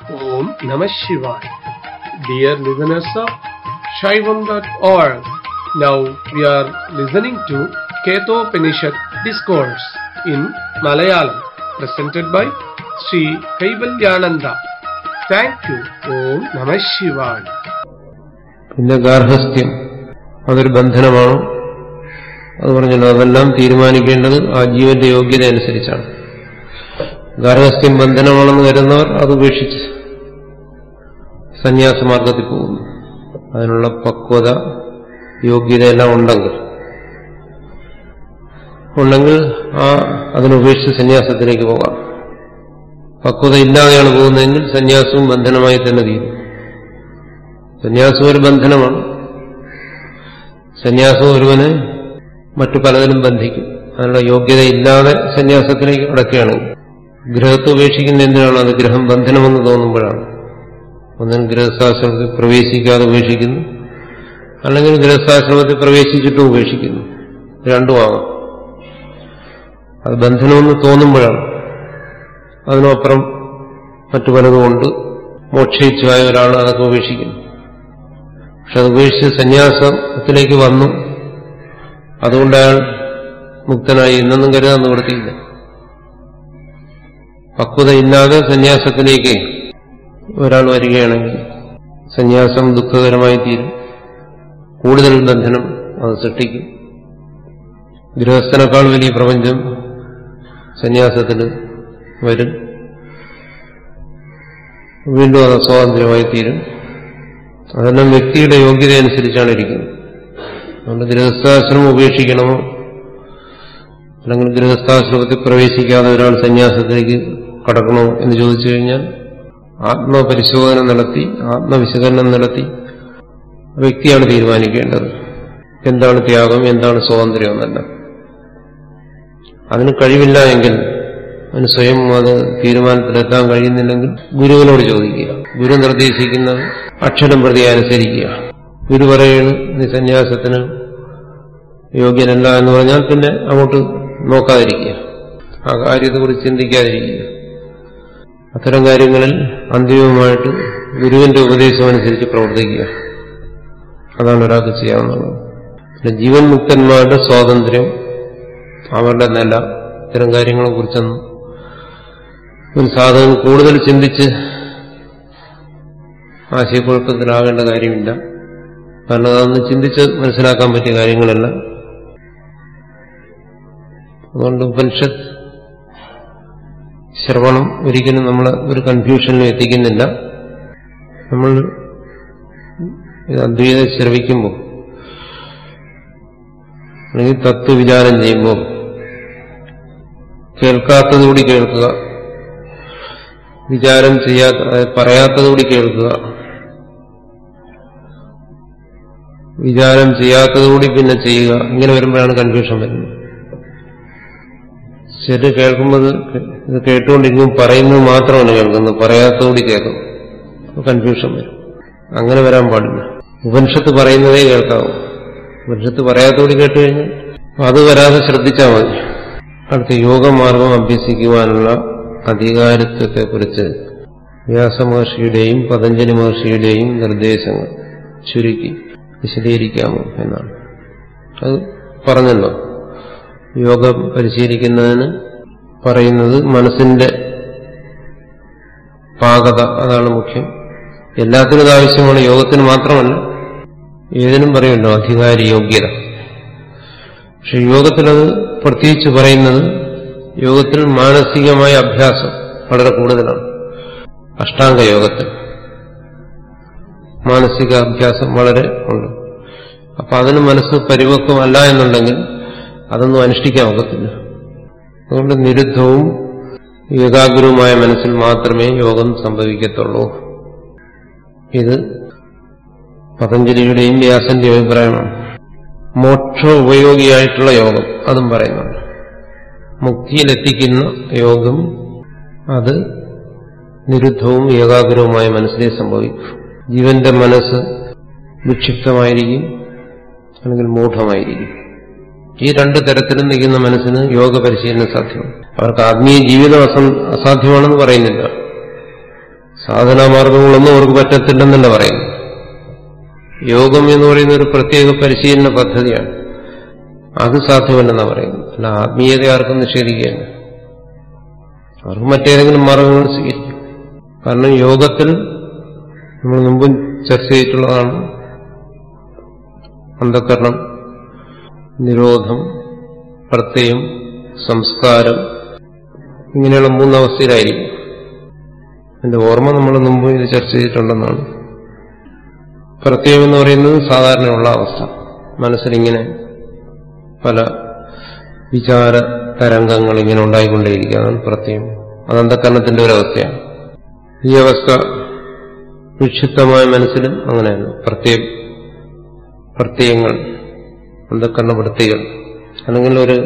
Om Namah Shivaya. Dear listeners of Shaivam.org, now we are listening to Ketopanishad Discourse in Malayalam, presented by Sri Kaivalyananda. Thank you. Om Namah Shivaya. പിന്നെ ഗാർഹസ്ഥ്യം അതൊരു ബന്ധനമാണോ അത് പറഞ്ഞല്ലോ അതെല്ലാം തീരുമാനിക്കേണ്ടത് ആ ജീവന്റെ യോഗ്യത അനുസരിച്ചാണ് ഗാർഹസ്ഥ്യം ബന്ധനമാണെന്ന് വരുന്നവർ അത് ഉപേക്ഷിച്ച് സന്യാസമാർഗത്തിൽ പോകുന്നു അതിനുള്ള പക്വത യോഗ്യതയെല്ലാം ഉണ്ടെങ്കിൽ ഉണ്ടെങ്കിൽ ആ അതിനുപേക്ഷിച്ച് സന്യാസത്തിലേക്ക് പോകാം പക്വത ഇല്ലാതെയാണ് പോകുന്നതെങ്കിൽ സന്യാസവും ബന്ധനമായി തന്നെ തീരും സന്യാസം ഒരു ബന്ധനമാണ് സന്യാസം ഒരുവനെ മറ്റു പലതിലും ബന്ധിക്കും അതിനുള്ള യോഗ്യതയില്ലാതെ സന്യാസത്തിലേക്ക് കടക്കുകയാണ് ഗ്രഹത്തെ ഉപേക്ഷിക്കുന്ന എന്തിനാണ് അത് ഗ്രഹം ബന്ധനമെന്ന് തോന്നുമ്പോഴാണ് ഒന്നും ഗൃഹസ്ഥാശ്രമത്തിൽ പ്രവേശിക്കാതെ ഉപേക്ഷിക്കുന്നു അല്ലെങ്കിൽ ഗൃഹസ്ഥാശ്രമത്തിൽ പ്രവേശിച്ചിട്ടും ഉപേക്ഷിക്കുന്നു രണ്ടുമാകാം അത് ബന്ധനമെന്ന് തോന്നുമ്പോഴാണ് അതിനപ്പുറം മറ്റു പലതുകൊണ്ട് മോക്ഷയിച്ചായ ഒരാൾ അതൊക്കെ ഉപേക്ഷിക്കുന്നു പക്ഷെ അത് ഉപേക്ഷിച്ച് സന്യാസത്തിലേക്ക് വന്നു അതുകൊണ്ട് അയാൾ മുക്തനായി എന്നൊന്നും കരുതാൻ നിവൃത്തിയില്ല പക്വതയില്ലാതെ സന്യാസത്തിലേക്ക് ഒരാൾ വരികയാണെങ്കിൽ സന്യാസം ദുഃഖകരമായി തീരും കൂടുതൽ ബന്ധനം അത് സൃഷ്ടിക്കും ഗൃഹസ്ഥനേക്കാൾ വലിയ പ്രപഞ്ചം സന്യാസത്തിന് വരും വീണ്ടും അത് സ്വാതന്ത്ര്യമായി തീരും അതെല്ലാം വ്യക്തിയുടെ യോഗ്യത അനുസരിച്ചാണ് ഇരിക്കുന്നത് അതുകൊണ്ട് ഗൃഹസ്ഥാശ്രമം ഉപേക്ഷിക്കണമോ അല്ലെങ്കിൽ ഗൃഹസ്ഥാശ്രമത്തിൽ പ്രവേശിക്കാതെ ഒരാൾ സന്യാസത്തിലേക്ക് കടക്കണോ എന്ന് ചോദിച്ചു കഴിഞ്ഞാൽ ആത്മപരിശോധന നടത്തി ആത്മവിശകലനം നടത്തി വ്യക്തിയാണ് തീരുമാനിക്കേണ്ടത് എന്താണ് ത്യാഗം എന്താണ് സ്വാതന്ത്ര്യം എന്നല്ല അതിന് കഴിവില്ല എങ്കിൽ അവന് സ്വയം അത് തീരുമാനത്തിലെത്താൻ കഴിയുന്നില്ലെങ്കിൽ ഗുരുവിനോട് ചോദിക്കുക ഗുരു നിർദ്ദേശിക്കുന്നത് അക്ഷരം പ്രതി അനുസരിക്കുക ഗുരു പറയുന്നു നീ സന്യാസത്തിന് യോഗ്യനല്ല എന്ന് പറഞ്ഞാൽ പിന്നെ അങ്ങോട്ട് നോക്കാതിരിക്കുക ആ കാര്യത്തെക്കുറിച്ച് ചിന്തിക്കാതിരിക്കുക അത്തരം കാര്യങ്ങളിൽ അന്തിമമായിട്ട് ഗുരുവിന്റെ ഉപദേശമനുസരിച്ച് പ്രവർത്തിക്കുക അതാണ് ഒരാൾക്ക് ചെയ്യാവുന്നത് പിന്നെ ജീവൻ മുക്തന്മാരുടെ സ്വാതന്ത്ര്യം അവരുടെ നില ഇത്തരം കാര്യങ്ങളെ കുറിച്ചൊന്നും ഒരു സാധകൻ കൂടുതൽ ചിന്തിച്ച് ആശയക്കുഴപ്പത്തിലാകേണ്ട കാര്യമില്ല കാരണം അതൊന്ന് ചിന്തിച്ച് മനസ്സിലാക്കാൻ പറ്റിയ കാര്യങ്ങളല്ല അതുകൊണ്ട് ഉപനിഷത്ത് ശ്രവണം ഒരിക്കലും നമ്മളെ ഒരു കൺഫ്യൂഷനിലും എത്തിക്കുന്നില്ല നമ്മൾ ഇത് അദ്വൈതം ശ്രവിക്കുമ്പോൾ അല്ലെങ്കിൽ തത്വവിചാരം ചെയ്യുമ്പോൾ കേൾക്കാത്തതുകൂടി കേൾക്കുക വിചാരം ചെയ്യാത്ത പറയാത്തതുകൂടി കേൾക്കുക വിചാരം ചെയ്യാത്തതുകൂടി പിന്നെ ചെയ്യുക ഇങ്ങനെ വരുമ്പോഴാണ് കൺഫ്യൂഷൻ വരുന്നത് ശരി കേൾക്കുമ്പോൾ ഇത് കേട്ടുകൊണ്ടിരിക്കും പറയുന്നത് മാത്രമാണ് കേൾക്കുന്നത് പറയാത്തതുകൂടി കേൾക്കും കൺഫ്യൂഷൻ വരും അങ്ങനെ വരാൻ പാടില്ല ഉപനിഷത്ത് പറയുന്നതേ കേൾക്കാവൂ ഉപനിഷത്ത് പറയാത്തതുകൂടി കേട്ട് കഴിഞ്ഞാൽ അത് വരാതെ ശ്രദ്ധിച്ചാൽ മതി അടുത്ത യോഗമാർഗം അഭ്യസിക്കുവാനുള്ള അധികാരിത്വത്തെക്കുറിച്ച് വ്യാസമഹർഷിയുടെയും പതഞ്ജലി മഹർഷിയുടെയും നിർദ്ദേശങ്ങൾ ചുരുക്കി വിശദീകരിക്കാമോ എന്നാണ് അത് പറഞ്ഞല്ലോ യോഗം പരിശീലിക്കുന്നതിന് പറയുന്നത് മനസ്സിന്റെ പാകത അതാണ് മുഖ്യം എല്ലാത്തിനും ഇത് ആവശ്യമാണ് യോഗത്തിന് മാത്രമല്ല ഏതിനും പറയുമല്ലോ അധികാരി യോഗ്യത പക്ഷെ യോഗത്തിലത് പ്രത്യേകിച്ച് പറയുന്നത് യോഗത്തിൽ മാനസികമായ അഭ്യാസം വളരെ കൂടുതലാണ് അഷ്ടാംഗ യോഗത്തിൽ മാനസിക അഭ്യാസം വളരെ ഉണ്ട് അപ്പൊ അതിന് മനസ്സ് പരിപക്വമല്ല എന്നുണ്ടെങ്കിൽ അതൊന്നും അനുഷ്ഠിക്കാൻ ഒക്കത്തില്ല അതുകൊണ്ട് നിരുദ്ധവും ഏകാഗ്രവുമായ മനസ്സിൽ മാത്രമേ യോഗം സംഭവിക്കത്തുള്ളൂ ഇത് പതഞ്ജലിയുടെയും വ്യാസന്റെ അഭിപ്രായമാണ് മോക്ഷ ഉപയോഗിയായിട്ടുള്ള യോഗം അതും പറയുന്നുണ്ട് മുക്തിയിലെത്തിക്കുന്ന യോഗം അത് നിരുദ്ധവും ഏകാഗ്രവുമായ മനസ്സിനെ സംഭവിക്കും ജീവന്റെ മനസ്സ് വിക്ഷിപ്തമായിരിക്കും അല്ലെങ്കിൽ മൂഢമായിരിക്കും ഈ രണ്ട് തരത്തിലും നിൽക്കുന്ന മനസ്സിന് യോഗ പരിശീലനം സാധ്യമാണ് അവർക്ക് ആത്മീയ ജീവിതം അസം- അസാധ്യമാണെന്ന് പറയുന്നില്ല സാധനാമാർഗങ്ങളൊന്നും അവർക്ക് പറ്റത്തില്ലെന്നല്ല പറയുന്നു യോഗം എന്ന് പറയുന്ന ഒരു പ്രത്യേക പരിശീലന പദ്ധതിയാണ് അത് സാധ്യമല്ലെന്നാണ് പറയുന്നത് അല്ല ആത്മീയത ആർക്കും നിഷേധിക്കുകയല്ല അവർക്ക് മറ്റേതെങ്കിലും മാർഗങ്ങൾ സ്വീകരിക്കും കാരണം യോഗത്തിൽ നമ്മൾ മുമ്പും ചർച്ച ചെയ്തിട്ടുള്ളതാണ് അന്ധകരണം നിരോധം പ്രത്യയം സംസ്കാരം ഇങ്ങനെയുള്ള മൂന്നവസ്ഥയിലായിരിക്കും എന്റെ ഓർമ്മ നമ്മൾ മുമ്പ് ഇത് ചർച്ച ചെയ്തിട്ടുണ്ടെന്നാണ് പ്രത്യയം എന്ന് പറയുന്നത് സാധാരണയുള്ള അവസ്ഥ മനസ്സിലിങ്ങനെ പല വിചാര തരംഗങ്ങൾ ഇങ്ങനെ ഉണ്ടായിക്കൊണ്ടേയിരിക്കുക അതാണ് പ്രത്യയം അത് അന്ധകരണത്തിന്റെ ഒരവസ്ഥയാണ് ഈ അവസ്ഥ വിക്ഷിപ്തമായ മനസ്സിലും അങ്ങനെയാണ് പ്രത്യേക പ്രത്യയങ്ങൾ അന്ധകരണ വൃത്തികൾ അല്ലെങ്കിൽ ഒരു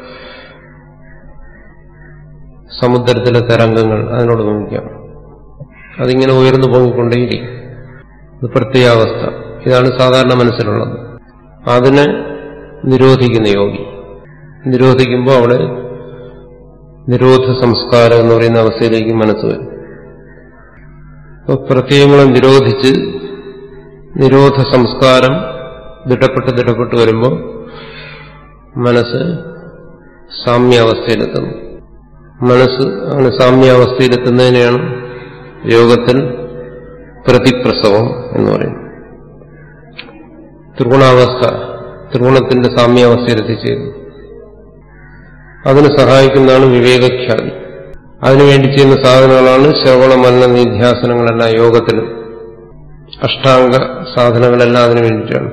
സമുദ്രത്തിലെ തരംഗങ്ങൾ അതിനോട് നോക്കാം അതിങ്ങനെ ഉയർന്നു പൊങ്ങിക്കൊണ്ടേയിരിക്കും ഇത് പ്രത്യേകാവസ്ഥ ഇതാണ് സാധാരണ മനസ്സിലുള്ളത് അതിനെ നിരോധിക്കുന്ന യോഗി നിരോധിക്കുമ്പോൾ അവിടെ നിരോധ സംസ്കാരം എന്ന് പറയുന്ന അവസ്ഥയിലേക്ക് മനസ്സ് വരും അപ്പോൾ പ്രത്യയങ്ങളെ നിരോധിച്ച് നിരോധ സംസ്കാരം ദിട്ടപ്പെട്ട് ദിട്ടപ്പെട്ട് വരുമ്പോൾ മനസ്സ് സാമ്യാവസ്ഥയിലെത്തുന്നു മനസ്സ് അങ്ങനെ സാമ്യാവസ്ഥയിലെത്തുന്നതിനെയാണ് യോഗത്തിൽ പ്രതിപ്രസവം എന്ന് പറയുന്നത് ത്രിഗുണാവസ്ഥ ത്രിഗുണത്തിന്റെ സാമ്യാവസ്ഥയിലെത്തിച്ചേരുന്നു അതിന് സഹായിക്കുന്നതാണ് വിവേകഖ്യാതി അതിനുവേണ്ടി ചെയ്യുന്ന സാധനങ്ങളാണ് ശ്രവണ മന്ന നിധ്യാസനങ്ങളെല്ലാം യോഗത്തിലും അഷ്ടാംഗ സാധനങ്ങളെല്ലാം അതിനു വേണ്ടിയിട്ടാണ്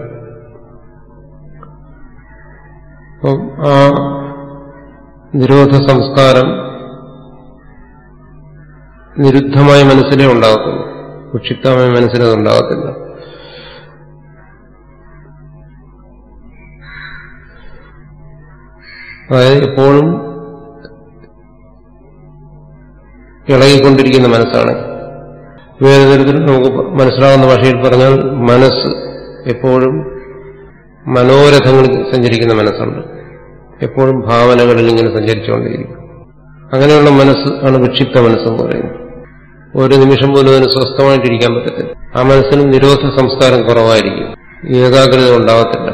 അപ്പം ആ നിരോധ സംസ്കാരം നിരുദ്ധമായ മനസ്സിലേ ഉണ്ടാകത്തുള്ളൂ വിക്ഷിപ്തമായ മനസ്സിലത് ഉണ്ടാകത്തില്ല അതായത് എപ്പോഴും ഇളകിക്കൊണ്ടിരിക്കുന്ന മനസ്സാണ് വേറെ തരത്തിൽ നമുക്ക് മനസ്സിലാകുന്ന ഭാഷയിൽ പറഞ്ഞാൽ മനസ്സ് എപ്പോഴും മനോരഥങ്ങളിൽ സഞ്ചരിക്കുന്ന മനസ്സുണ്ട് എപ്പോഴും ഭാവനകളിൽ ഇങ്ങനെ സഞ്ചരിച്ചുകൊണ്ടിരിക്കും അങ്ങനെയുള്ള മനസ്സ് ആണ് വിക്ഷിപ്ത മനസ്സെന്ന് പറയുന്നത് ഒരു നിമിഷം പോലും അതിന് സ്വസ്ഥമായിട്ടിരിക്കാൻ പറ്റത്തില്ല ആ മനസ്സിന് നിരോധ സംസ്കാരം കുറവായിരിക്കും ഏകാഗ്രത ഉണ്ടാകത്തില്ല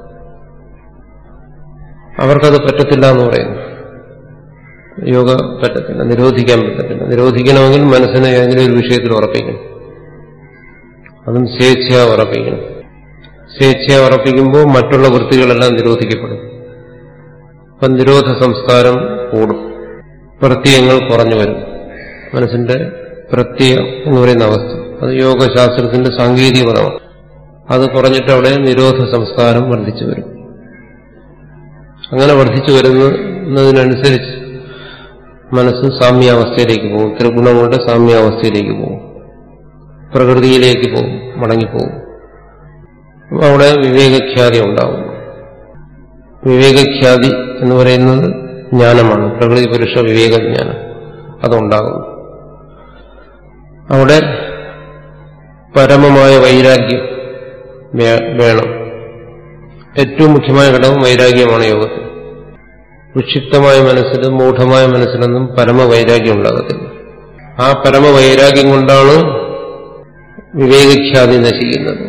അവർക്കത് പറ്റത്തില്ല എന്ന് പറയുന്നു യോഗ പറ്റത്തില്ല നിരോധിക്കാൻ പറ്റത്തില്ല നിരോധിക്കണമെങ്കിൽ മനസ്സിനെ ഏതെങ്കിലും ഒരു വിഷയത്തിൽ ഉറപ്പിക്കണം അതും സ്വേച്ഛയാ ഉറപ്പിക്കണം സ്വേച്ഛയാ ഉറപ്പിക്കുമ്പോൾ മറ്റുള്ള വൃത്തികളെല്ലാം നിരോധിക്കപ്പെടും അപ്പം നിരോധ സംസ്കാരം കൂടും പ്രത്യയങ്ങൾ കുറഞ്ഞു വരും മനസ്സിന്റെ പ്രത്യയം എന്ന് പറയുന്ന അവസ്ഥ അത് യോഗശാസ്ത്രത്തിന്റെ സാങ്കേതിക പദമാണ് അത് കുറഞ്ഞിട്ട് അവിടെ നിരോധ സംസ്കാരം വർദ്ധിച്ചു വരും അങ്ങനെ വർദ്ധിച്ചു വരുന്നതിനനുസരിച്ച് മനസ്സ് സാമ്യാവസ്ഥയിലേക്ക് പോകും ത്രിഗുണങ്ങളുടെ സാമ്യാവസ്ഥയിലേക്ക് പോകും പ്രകൃതിയിലേക്ക് പോകും മടങ്ങിപ്പോകും അപ്പോൾ അവിടെ വിവേകഖ്യാതി ഉണ്ടാകും വിവേകഖ്യാതി എന്ന് പറയുന്നത് ജ്ഞാനമാണ് പ്രകൃതി പുരുഷ വിവേകജ്ഞാനം അതുണ്ടാകുന്നു അവിടെ പരമമായ വൈരാഗ്യം വേണം ഏറ്റവും മുഖ്യമായ ഘടകം വൈരാഗ്യമാണ് യോഗത്തിൽ വിക്ഷിപ്തമായ മനസ്സിലും മൂഢമായ മനസ്സിലൊന്നും പരമവൈരാഗ്യം ഉണ്ടാകത്തില്ല ആ പരമവൈരാഗ്യം കൊണ്ടാണ് വിവേകഖ്യാതി നശിക്കുന്നത്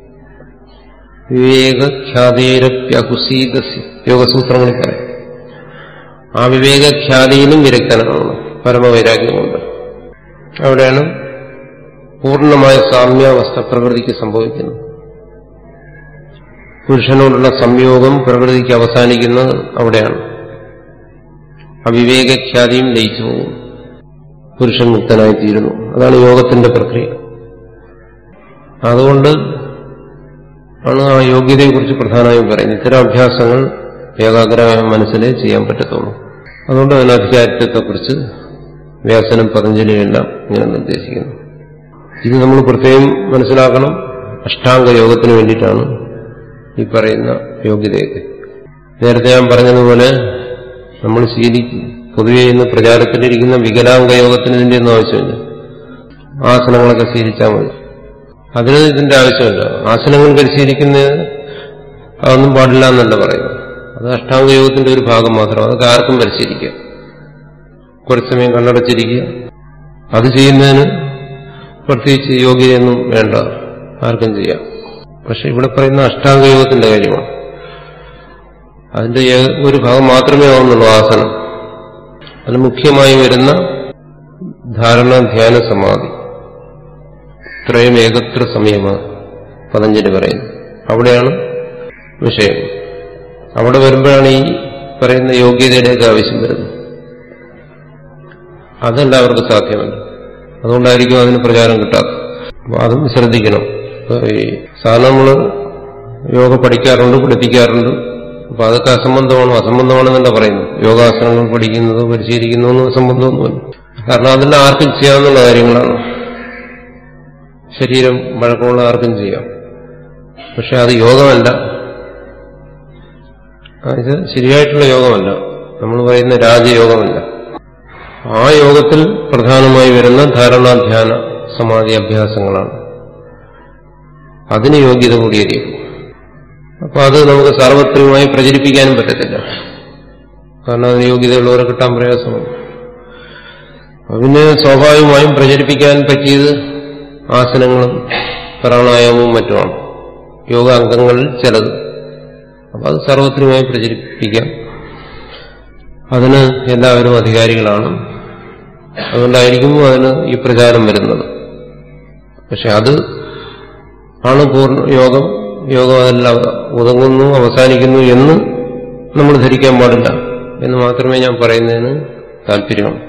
വിവേകഖ്യാതേരപ്യകുസീതസ്യ യോഗസൂത്രങ്ങളിൽ പറയും ആ വിവേകഖ്യാതിയിലും വിരക്തനാണ് പരമവൈരാഗ്യം കൊണ്ട് അവിടെയാണ് പൂർണ്ണമായ സാമ്യാവസ്ഥ പ്രകൃതിക്ക് സംഭവിക്കുന്നത് പുരുഷനോടുള്ള സംയോഗം പ്രകൃതിക്ക് അവസാനിക്കുന്നത് അവിടെയാണ് അവിവേകഖ്യാതിയും ലയിച്ചു പോകും പുരുഷൻ മുക്തനായിത്തീരുന്നു അതാണ് യോഗത്തിന്റെ പ്രക്രിയ അതുകൊണ്ട് ആണ് ആ യോഗ്യതയെക്കുറിച്ച് പ്രധാനമായും പറയുന്നത് ഇത്തരം അഭ്യാസങ്ങൾ ഏകാഗ്രമായ മനസ്സിലേ ചെയ്യാൻ പറ്റത്തുള്ളൂ അതുകൊണ്ട് അതിന് അധികാരിത്വത്തെക്കുറിച്ച് വ്യാസനം പതഞ്ജലിയെല്ലാം ഇങ്ങനെ നിർദ്ദേശിക്കുന്നു ഇത് നമ്മൾ പ്രത്യേകം മനസ്സിലാക്കണം അഷ്ടാംഗ യോഗത്തിന് വേണ്ടിയിട്ടാണ് ഈ പറയുന്ന യോഗ്യതയൊക്കെ നേരത്തെ ഞാൻ പറഞ്ഞതുപോലെ നമ്മൾ ശീലിക്കും പൊതുവെ ഇന്ന് പ്രചാരത്തിലിരിക്കുന്ന വികലാംഗ യോഗത്തിന് ഇതിന്റെ ഒന്നും ആവശ്യമില്ല ആസനങ്ങളൊക്കെ ശീലിച്ചാൽ മതി അതിന് ഇതിന്റെ ആവശ്യമില്ല ആസനങ്ങൾ പരിശീലിക്കുന്നത് അതൊന്നും പാടില്ല എന്നല്ല പറയുന്നത് അത് അഷ്ടാംഗ യോഗത്തിന്റെ ഒരു ഭാഗം മാത്രം അതൊക്കെ ആർക്കും പരിശീലിക്കാം കുറച്ചു സമയം കണ്ണടച്ചിരിക്കുക അത് ചെയ്യുന്നതിന് പ്രത്യേകിച്ച് യോഗ്യതയൊന്നും വേണ്ട ആർക്കും ചെയ്യാം പക്ഷെ ഇവിടെ പറയുന്ന അഷ്ടാംഗ യോഗത്തിന്റെ കാര്യമാണ് അതിന്റെ ഏ- ഒരു ഭാഗം മാത്രമേ ആവുന്നുള്ളൂ ആസനം അതിൽ മുഖ്യമായി വരുന്ന ധാരണ ധ്യാന സമാധി ത്രയം ഏകത്ര സമയമ പതഞ്ജലി പറയുന്നു അവിടെയാണ് വിഷയം അവിടെ വരുമ്പോഴാണ് ഈ പറയുന്ന യോഗ്യതയുടെയൊക്കെ ആവശ്യം വരുന്നത് അതെല്ലാവർക്കും സാധ്യമല്ല അതുകൊണ്ടായിരിക്കും അതിന് പ്രചാരം കിട്ടാത്തത് അപ്പൊ അതും ശ്രദ്ധിക്കണം ഇപ്പൊ ഈ സാധാരണ നമ്മൾ യോഗ പഠിക്കാറുണ്ട് പഠിപ്പിക്കാറുണ്ട് അപ്പൊ അതൊക്കെ അസംബന്ധമാണോ അസംബന്ധമാണെന്നല്ല പറയുന്നു യോഗാസനങ്ങൾ പഠിക്കുന്നത് പരിശീലിക്കുന്നതൊന്നും അസംബന്ധമൊന്നുമല്ല കാരണം അതെല്ലാം ആർക്കും ചെയ്യാവുന്ന കാര്യങ്ങളാണ് ശരീരം വഴക്കമുള്ള ആർക്കും ചെയ്യാം പക്ഷെ അത് യോഗമല്ല ആ, ഇത് ശരിയായിട്ടുള്ള യോഗമല്ല നമ്മൾ പറയുന്ന രാജയോഗമല്ല ആ യോഗത്തിൽ പ്രധാനമായി വരുന്ന ധാരണാധ്യാന സമാധി അഭ്യാസങ്ങളാണ് അതിന് യോഗ്യത കൂടിയിരിക്കും അപ്പൊ അത് നമുക്ക് സാർവത്രികമായി പ്രചരിപ്പിക്കാനും പറ്റത്തില്ല കാരണം അതിന് യോഗ്യതയുള്ളവരെ കിട്ടാൻ പ്രയാസമാണ് അപ്പൊ പിന്നെ സ്വാഭാവികമായും പ്രചരിപ്പിക്കാൻ പറ്റിയത് ആസനങ്ങളും പ്രാണായാമവും മറ്റുമാണ് യോഗാംഗങ്ങളിൽ ചിലത് അപ്പൊ അത് സർവത്രികമായി പ്രചരിപ്പിക്കാം അതിന് എല്ലാവരും അധികാരികളാണ് അതുകൊണ്ടായിരിക്കും അതിന് ഈ പ്രചാരം വരുന്നത് പക്ഷെ അത് ആണ് പൂർണ്ണ യോഗം യോഗം അതെല്ലാം ഒതുങ്ങുന്നു അവസാനിക്കുന്നു എന്ന് നമ്മൾ ധരിക്കാൻ പാടില്ല എന്ന് മാത്രമേ ഞാൻ പറയുന്നതിന് താല്പര്യമുള്ളൂ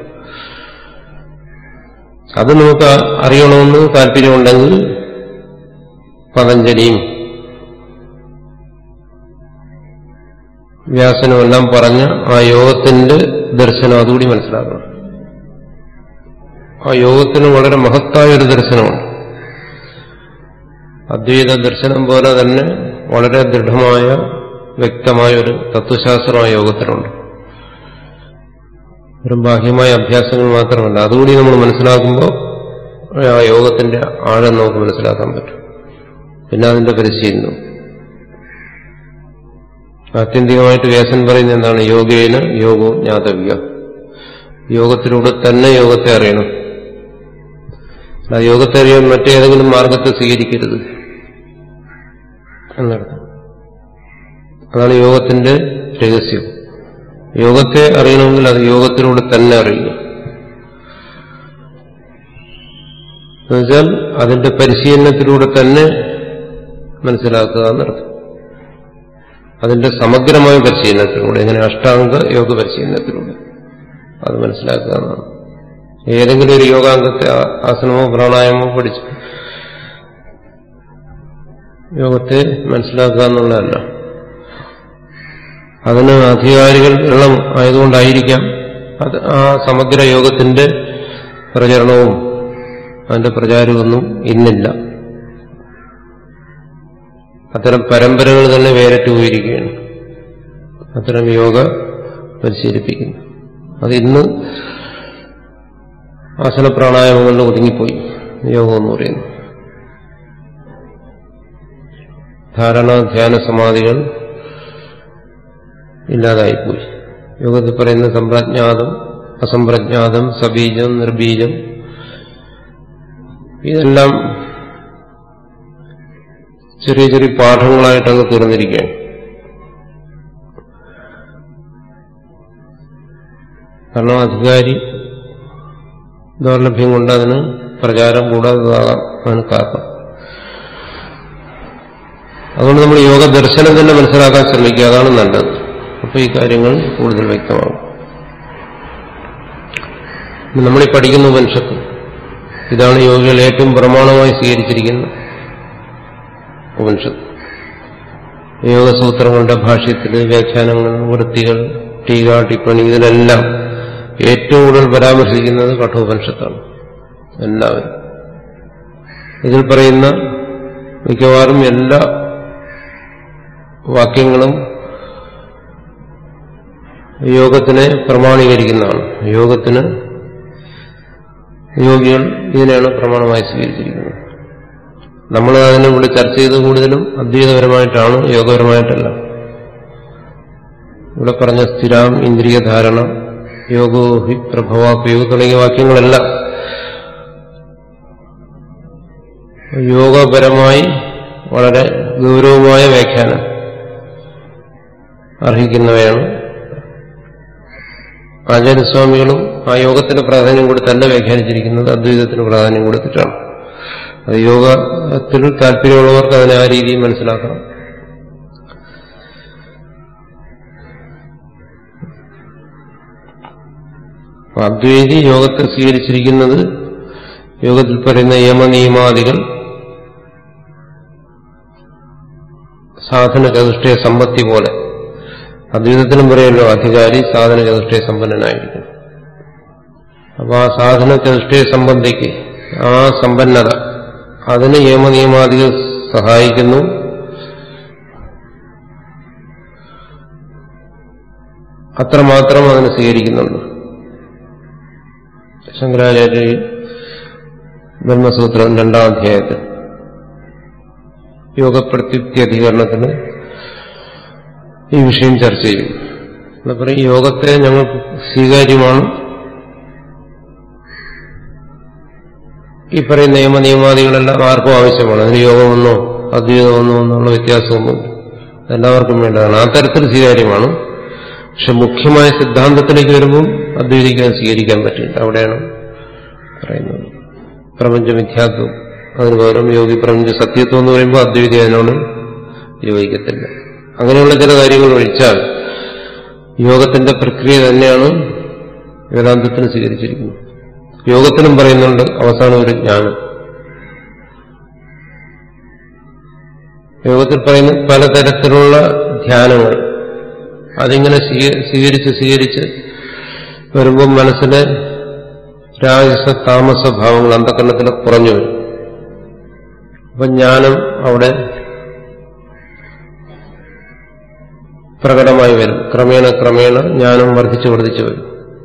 അത് നമുക്ക് അറിയണമെന്ന് താല്പര്യമുണ്ടെങ്കിൽ പതഞ്ജലിയും വ്യാസനുമെല്ലാം പറഞ്ഞ ആ യോഗത്തിന്റെ ദർശനം അതുകൂടി മനസ്സിലാക്കണം ആ യോഗത്തിന് വളരെ മഹത്തായ ഒരു ദർശനമുണ്ട് അദ്വൈത ദർശനം പോലെ തന്നെ വളരെ ദൃഢമായ വ്യക്തമായ ഒരു തത്വശാസ്ത്രം ആ യോഗത്തിനുണ്ട് ഒരു ബാഹ്യമായ അഭ്യാസങ്ങൾ മാത്രമല്ല അതുകൂടി നമ്മൾ മനസ്സിലാക്കുമ്പോൾ ആ യോഗത്തിന്റെ ആഴം നമുക്ക് മനസ്സിലാക്കാൻ പറ്റും പിന്നെ അതിന്റെ പരിശീലനം ആത്യന്തികമായിട്ട് വ്യാസൻ പറയുന്നത് എന്താണ് യോഗേന യോഗോ ജ്ഞാതവ്യ യോഗത്തിലൂടെ തന്നെ യോഗത്തെ അറിയണം ആ യോഗത്തെ അറിയാൻ മറ്റേതെങ്കിലും മാർഗത്തെ സ്വീകരിക്കരുത് എന്നർത്ഥം അതാണ് യോഗത്തിന്റെ രഹസ്യം യോഗത്തെ അറിയണമെങ്കിൽ അത് യോഗത്തിലൂടെ തന്നെ അറിയുക എന്നുവെച്ചാൽ അതിന്റെ പരിശീലനത്തിലൂടെ തന്നെ മനസ്സിലാക്കുക എന്നർത്ഥം അതിന്റെ സമഗ്രമായ പരിശീലനത്തിലൂടെ എങ്ങനെ അഷ്ടാംഗ യോഗ പരിശീലനത്തിലൂടെ അത് മനസ്സിലാക്കുക എന്നാണ് ഏതെങ്കിലും ഒരു യോഗാംഗത്തെ ആ- ആസനമോ പ്രാണായാമോ പഠിച്ച് യോഗത്തെ മനസ്സിലാക്കുക എന്നുള്ളതല്ല അതിന് അധികാരികൾ വെള്ളം ആയതുകൊണ്ടായിരിക്കാം അത് ആ സമഗ്ര യോഗത്തിന്റെ പ്രചരണവും അതിന്റെ പ്രചാരമൊന്നും ഇന്നില്ല അത്തരം പരമ്പരകൾ തന്നെ വേറിട്ട് പോയിരിക്കുകയാണ് അത്തരം യോഗ പരിശീലിപ്പിക്കുന്നു അത് ഇന്ന് ആസന പ്രാണായാമങ്ങളിൽ ഒതുങ്ങിപ്പോയി യോഗം എന്ന് പറയുന്നു ധാരണ ധ്യാന സമാധികൾ ഇല്ലാതായിപ്പോയി യോഗത്തിൽ പറയുന്ന സമ്പ്രജ്ഞാതം അസംപ്രജ്ഞാതം സബീജം നിർബീജം ഇതെല്ലാം ചെറിയ ചെറിയ പാഠങ്ങളായിട്ട് അങ്ങ് തീർന്നിരിക്കുകയാണ് കാരണം അധികാരി ദൗർലഭ്യം കൊണ്ട് അതിന് പ്രചാരം കൂടാത്തതാകാം അതിന് കാരണം അതുകൊണ്ട് നമ്മൾ യോഗ ദർശനം തന്നെ മനസ്സിലാക്കാൻ ശ്രമിക്കുക അതാണ് നല്ലത് അപ്പൊ ഈ കാര്യങ്ങൾ കൂടുതൽ വ്യക്തമാകും നമ്മളീ പഠിക്കുന്ന ഉപനിഷത്ത് ഇതാണ് യോഗികൾ ഏറ്റവും പ്രമാണമായി സ്വീകരിച്ചിരിക്കുന്ന ഉപനിഷത്ത് യോഗസൂത്രങ്ങളുടെ ഭാഷ്യത്തിൽ വ്യാഖ്യാനങ്ങൾ വൃത്തികൾ ടീക ടിപ്പണി ഇതിലെല്ലാം ഏറ്റവും കൂടുതൽ പരാമർശിക്കുന്നത് കഠോപനിഷത്താണ് എല്ലാവരും ഇതിൽ പറയുന്ന മിക്കവാറും എല്ലാ വാക്യങ്ങളും യോഗത്തിനെ പ്രമാണീകരിക്കുന്നതാണ് യോഗത്തിന് യോഗികൾ ഇതിനെയാണ് പ്രമാണമായി സ്വീകരിച്ചിരിക്കുന്നത് നമ്മൾ അതിനെ ഇവിടെ ചർച്ച ചെയ്ത് കൂടുതലും അദ്വൈതപരമായിട്ടാണ് യോഗപരമായിട്ടല്ല ഇവിടെ പറഞ്ഞ സ്ഥിരാം ഇന്ദ്രിയ ധാരണ യോഗോ ഹി പ്രഭവാപയോഗ തുടങ്ങിയ വാക്യങ്ങളെല്ലാം യോഗപരമായി വളരെ ഗൗരവമായ വ്യാഖ്യാനം അർഹിക്കുന്നവയാണ് ആചാര്യസ്വാമികളും ആ യോഗത്തിന് പ്രാധാന്യം കൊടുത്തല്ല വ്യാഖ്യാനിച്ചിരിക്കുന്നത് അദ്വൈതത്തിന് പ്രാധാന്യം കൊടുത്തിട്ടാണ് അത് യോഗത്തിൽ താല്പര്യമുള്ളവർക്ക് അതിനെ ആ രീതിയിൽ മനസ്സിലാക്കണം അപ്പൊ അദ്വൈതി യോഗത്തെ സ്വീകരിച്ചിരിക്കുന്നത് യോഗത്തിൽ പറയുന്ന യമനിയമാദികൾ സാധന ചതുഷ്ടയ സമ്പത്തി പോലെ അദ്വൈതത്തിലും പറയുമല്ലോ അധികാരി സാധന ചതുഷ്ടയ സമ്പന്നനായിരിക്കും അപ്പൊ ആ സാധന ചതുഷ്ടയ സംബന്ധിക്ക് ആ സമ്പന്നത അതിന് നിയമനിയമാദികൾ സഹായിക്കുന്നു അത്രമാത്രം അതിന് സ്വീകരിക്കുന്നുണ്ട് ശങ്കരാചാര്യ ബ്രഹ്മസൂത്രം രണ്ടാം അധ്യായത്തിൽ യോഗപ്രത്യുക്തി അധികരണത്തിന് ഈ വിഷയം ചർച്ച ചെയ്യും എന്താ പറയും യോഗത്തെ ഞങ്ങൾ സ്വീകാര്യമാണ് ഈ പറയുന്ന നിയമ നിയമാദികളെല്ലാം ആർക്കും ആവശ്യമാണ് അതിന് യോഗമെന്നോ അദ്വൈതമെന്നോ എന്നുള്ള വ്യത്യാസമൊന്നുമില്ല എല്ലാവർക്കും വേണ്ടതാണ് ആ തരത്തിൽ സ്വീകാര്യമാണ് പക്ഷെ മുഖ്യമായ സിദ്ധാന്തത്തിലേക്ക് വരുമ്പോൾ അദ്വൈതിക്ക് അത് സ്വീകരിക്കാൻ പറ്റില്ല അവിടെയാണ് പറയുന്നത് പ്രപഞ്ച മിഥ്യാത്വം അതിന് പകരം യോഗി പ്രപഞ്ച സത്യത്വം എന്ന് പറയുമ്പോൾ അദ്വൈതി അതിനോട് യോജിക്കത്തില്ല അങ്ങനെയുള്ള ചില കാര്യങ്ങൾ ഒഴിച്ചാൽ യോഗത്തിന്റെ പ്രക്രിയ തന്നെയാണ് വേദാന്തത്തിന് സ്വീകരിച്ചിരിക്കുന്നത് യോഗത്തിനും പറയുന്നുണ്ട് അവസാനം ഒരു ജ്ഞാനം യോഗത്തിൽ പറയുന്ന പലതരത്തിലുള്ള ധ്യാനങ്ങൾ അതിങ്ങനെ സ്വീകരിച്ച് സ്വീകരിച്ച് വരുമ്പോൾ മനസ്സിലെ രാജസ താമസ ഭാവങ്ങൾ അന്ധകരണത്തിൽ കുറഞ്ഞു വരും അപ്പൊ ജ്ഞാനം അവിടെ പ്രകടമായി വരും ക്രമേണ ക്രമേണ ജ്ഞാനം വർദ്ധിച്ചു വർദ്ധിച്ചു വരും